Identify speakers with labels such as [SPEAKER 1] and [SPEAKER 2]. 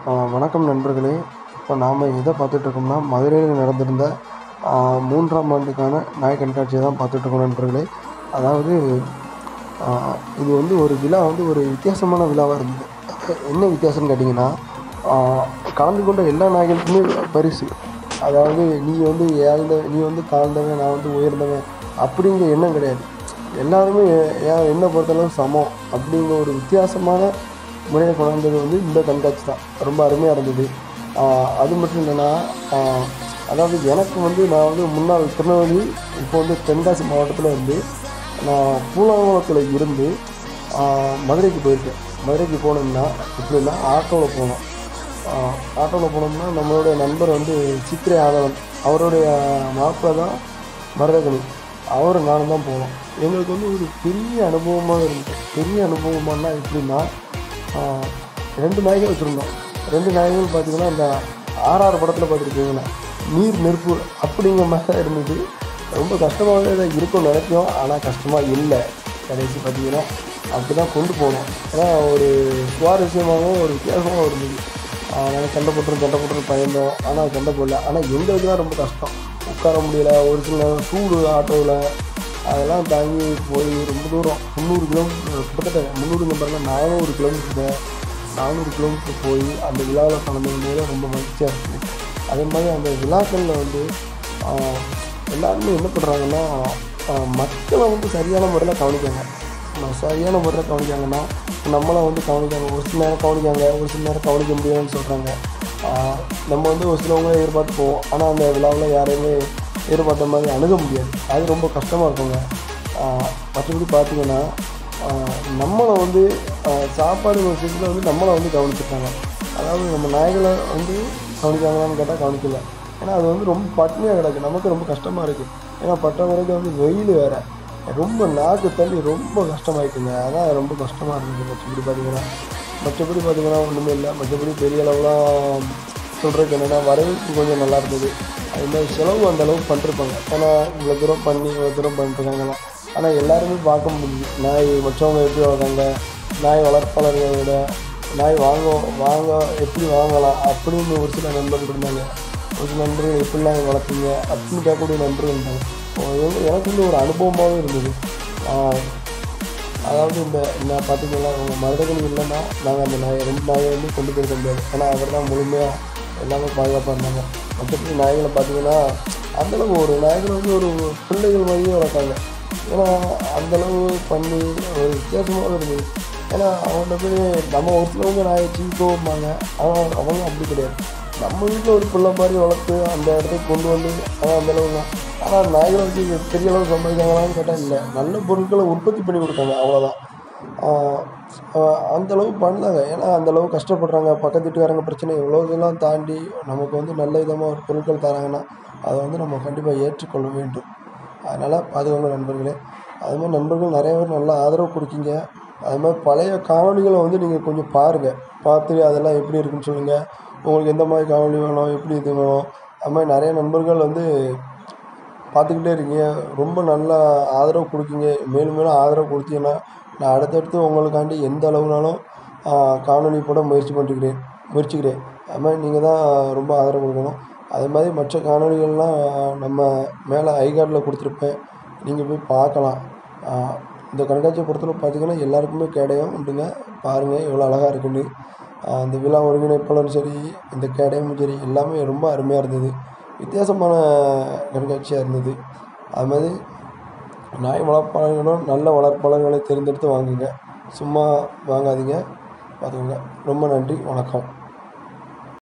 [SPEAKER 1] வணக்கம் நண்பர்களே இப்போ நாம் எதை பார்த்துட்ருக்கோம்னா மதுரையில் நடந்திருந்த மூன்றாம் ஆண்டுக்கான நாய் கண்காட்சியை தான் பார்த்துட்ருக்கோம் நண்பர்களே அதாவது இது வந்து ஒரு விழா வந்து ஒரு வித்தியாசமான விழாவாக இருந்தது என்ன வித்தியாசம்னு கேட்டிங்கன்னா கலந்து கொண்ட எல்லா நாய்களுக்குமே பரிசு அதாவது நீ வந்து ஏழ்ந்த நீ வந்து தாழ்ந்தவன் நான் வந்து உயர்ந்தவன் அப்படிங்கிற எண்ணம் கிடையாது எல்லாருமே ஏன் என்னை பொறுத்தளவு சமம் அப்படிங்கிற ஒரு வித்தியாசமான முறையை கொண்டாந்தது வந்து இந்த கண்காட்சி தான் ரொம்ப அருமையாக இருந்தது அது மட்டும் இல்லைன்னா அதாவது எனக்கு வந்து நான் வந்து முன்னாள் திருநெல்வேலி இப்போ வந்து தென்காசி மாவட்டத்தில் இருந்து நான் பூலாங்குளத்தில் இருந்து மதுரைக்கு போயிருக்கேன் மதுரைக்கு போனோம்னா எப்படின்னா ஆட்டோவில் போனோம் ஆட்டோவில் போனோம்னா நம்மளுடைய நண்பர் வந்து சித்திரை ஆதவன் அவருடைய மாப்பிள்ளை தான் மருதகனி அவரும் நானும் தான் போனோம் எங்களுக்கு வந்து ஒரு பெரிய அனுபவமாக இருந்தது பெரிய அனுபவமானா எப்படின்னா ரெண்டு நாய்கள் வச்சுருந்தோம் ரெண்டு நாய்கள் பார்த்திங்கன்னா அந்த ஆர்ஆர் படத்தில் பார்த்துருக்கீங்களா நீர் நெருப்பு அப்படிங்கிற மாதிரி தான் இருந்தது ரொம்ப கஷ்டமாகவே தான் இருக்கும்னு நினைச்சோம் ஆனால் கஷ்டமாக இல்லை கடைசி பார்த்திங்கன்னா அப்படி தான் கொண்டு போனோம் ஏன்னா ஒரு சுவாரஸ்யமாகவும் ஒரு வித்தியாசமாகவும் இருந்தது நாங்கள் சண்டை போட்டுரும் சண்டை போட்டுரும் பயந்தோம் ஆனால் சண்டை போடல ஆனால் எங்களுக்கு தான் ரொம்ப கஷ்டம் உட்கார முடியல ஒரு சில நேரம் சூடு ஆட்டோவில் அதெல்லாம் தாங்கி போய் ரொம்ப தூரம் முந்நூறு கிலோமீட்டர் கிட்டத்தட்ட முந்நூறு நம்பரில் நானூறு கிலோமீட்டர் நானூறு கிலோமீட்டர் போய் அந்த விழாவில் கலந்துக்கும் ரொம்ப மகிழ்ச்சியாக இருக்குது அதே மாதிரி அந்த விழாக்களில் வந்து எல்லாருமே என்ன பண்ணுறாங்கன்னா மக்களை வந்து சரியான முறையில் கவனிக்காங்க சரியான முறையில் கவனிக்காங்கன்னா நம்மளை வந்து கவனிக்காங்க ஒரு சில நேரம் கவனிக்காங்க ஒரு சில நேரம் கவனிக்க முடியாதுன்னு சொல்கிறாங்க நம்ம வந்து ஒரு சிலவங்க எதிர்பார்த்து போவோம் ஆனால் அந்த விழாவில் யாரையுமே எதிர்பார்த்த மாதிரி அணுக முடியாது அது ரொம்ப கஷ்டமாக இருக்குங்க மற்றபடி பார்த்திங்கன்னா நம்மளை வந்து சாப்பாடு விஷயத்தில் வந்து நம்மளை வந்து கவனிச்சிருக்காங்க அதாவது நம்ம நாய்களை வந்து கவனிக்காங்களான்னு கேட்டால் கவனிக்கல ஏன்னா அது வந்து ரொம்ப பட்னியாக கிடக்கு நமக்கு ரொம்ப கஷ்டமாக இருக்குது ஏன்னா பட்டவரைக்கும் வந்து வெயில் வேறு ரொம்ப நாக்கு தள்ளி ரொம்ப கஷ்டமாயிட்டுங்க அதான் ரொம்ப கஷ்டமாக இருந்தது மற்றபடி பார்த்திங்கன்னா மற்றபடி பார்த்திங்கன்னா ஒன்றுமே இல்லை மற்றபடி பெரிய அளவுலாம் சொல்கிறதுக்கு என்னென்னா வரவேற்பு கொஞ்சம் நல்லா இருந்தது அது மாதிரி செலவு அந்த அளவுக்கு பண்ணிருப்பாங்க ஏன்னா இவ்வளோ தூரம் பண்ணி இவ்வளோ தூரம் பண்ணிட்டுருக்காங்களாம் ஆனால் எல்லாருமே பார்க்க முடியுது நாய் மற்றவங்க எப்படி வளர்க்காங்க நாய் வளர்ப்பாளர்களை விட நாய் வாங்க வாங்க எப்படி வாங்கலாம் அப்படின்னு ஒரு சில நண்பர்கள் இருந்தாங்க ஒரு சில நண்பர்கள் எப்படிலாம் வளர்த்தீங்க அப்படின்னு கேட்கக்கூடிய நண்பர்கள் இருந்தாங்க எனக்கு வந்து ஒரு அனுபவமாகவும் இருந்தது அதாவது இந்த நான் பார்த்தீங்கன்னா அவங்க மருதகனி இல்லைன்னா நாங்கள் அந்த நாயை ரெண்டு நாயை வந்து கொண்டு போயிருக்க முடியாது ஏன்னா அவர் தான் முழுமையாக எல்லாமே பாதுகாப்பாக இருந்தாங்க மற்றபடி நாய்களை பார்த்தீங்கன்னா அந்தளவு ஒரு நாய்களை வந்து ஒரு பிள்ளைகள் மாதிரியே வளர்த்தாங்க ஏன்னா அந்தளவு பண்ணி ஒரு வித்தியாசமாக இருந்தது ஏன்னா அவங்கள்ட்ட போய் நம்ம ஒரு சிலவங்க நாயை சீக்கோம்பாங்க ஆனால் அவங்க அப்படி கிடையாது நம்ம வீட்டில் ஒரு பிள்ளை மாதிரி வளர்த்து அந்த இடத்துக்கு கொண்டு வந்து ஆனால் அந்தளவு தான் ஆனால் நாய்களை வச்சு பெரிய அளவு சம்பாதிக்காங்களான்னு கேட்டால் இல்லை நல்ல பொருட்களை உற்பத்தி பண்ணி கொடுத்தாங்க அவ்வளோதான் அந்தளவு பண்ணாங்க ஏன்னா அந்தளவு கஷ்டப்படுறாங்க பக்கத்து வீட்டுக்காரங்க பிரச்சனை எவ்வளோ இதெல்லாம் தாண்டி நமக்கு வந்து நல்ல விதமாக ஒரு பொருட்கள் தராங்கன்னா அதை வந்து நம்ம கண்டிப்பாக ஏற்றுக்கொள்ள வேண்டும் அதனால் பாதுகாங்க நண்பர்களே அது மாதிரி நண்பர்கள் நிறைய பேர் நல்லா ஆதரவு கொடுக்கீங்க அது மாதிரி பழைய காணொலிகளை வந்து நீங்கள் கொஞ்சம் பாருங்கள் பார்த்து அதெல்லாம் எப்படி இருக்குன்னு சொல்லுங்கள் உங்களுக்கு எந்த மாதிரி காணொலி வேணும் எப்படி இது வேணும் அது மாதிரி நிறைய நண்பர்கள் வந்து பார்த்துக்கிட்டே இருக்கீங்க ரொம்ப நல்லா ஆதரவு கொடுக்கீங்க மேலும் மேலும் ஆதரவு கொடுத்தீங்கன்னா நான் அடுத்தடுத்து உங்களுக்காண்டி எந்த அளவுனாலும் காணொலி போட முயற்சி பண்ணிருக்கிறேன் முயற்சிக்கிறேன் அது மாதிரி நீங்கள் தான் ரொம்ப ஆதரவு கொடுக்கணும் அது மாதிரி மற்ற காணொலிகள்லாம் நம்ம மேலே ஐ கார்டில் கொடுத்துருப்பேன் நீங்கள் போய் பார்க்கலாம் இந்த கண்காட்சியை பொறுத்தளவு பார்த்திங்கன்னா எல்லாருக்குமே கேடயம் உண்டுங்க பாருங்கள் எவ்வளோ அழகாக இருக்குன்னு அந்த விழா ஒருங்கிணைப்பாளரும் சரி இந்த கேடயமும் சரி எல்லாமே ரொம்ப அருமையாக இருந்தது வித்தியாசமான கண்காட்சியாக இருந்தது அது மாதிரி நாய் வளர்ப்பாளர்களும் நல்ல வளர்ப்பாளர்களை தேர்ந்தெடுத்து வாங்குங்க சும்மா வாங்காதீங்க பார்த்துக்கோங்க ரொம்ப நன்றி வணக்கம்